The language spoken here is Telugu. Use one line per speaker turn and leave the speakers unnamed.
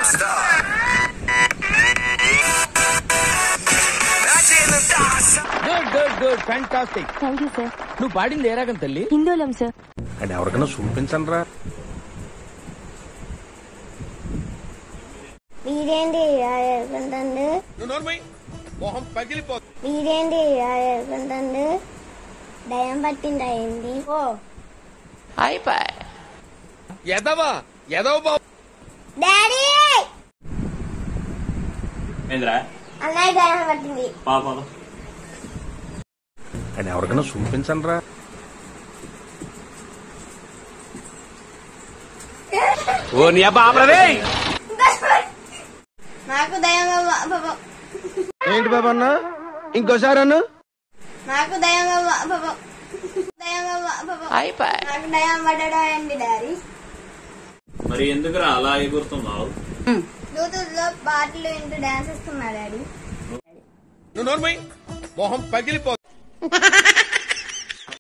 Good good good fantastic
thank you sir
నువ్వు పాడింది ఏ రాగం తల్లి
హిందోళం సార్
అండ్ ఎవరికైనా చూపించండి రా
మీరేంటి ఎదుర్కొంటుంది మీరేంటి ఎదుర్కొంటుంది దయం పట్టిందా ఏంటి ఓ
ఎదవా ఎదవ బాబు
డాడీ
ఏంద్రా
అన్నయ్య దయం పట్టింది
పాపం
అండ్ ఎవరికైనా చూపించండి రా ఓ నీ అబ్బా ఆపరదే
నాకు దయం బాబా- బాబా.
ఏంటి బాబా అన్న ఇంకోసారి అన్న
నాకు దయం బాబా- బాబా. దయం బాబా- బాబా. నాకు దయం పడ్డా అండి డాడీ
మరి ఎందుకురా అలా ఎగురుతున్నావు
బ్లూటూత్ లో పాటలు వింటూ డాన్స్ ఇస్తున్నా డాడీ
నువ్వు నోర్మై మొహం పగిలిపో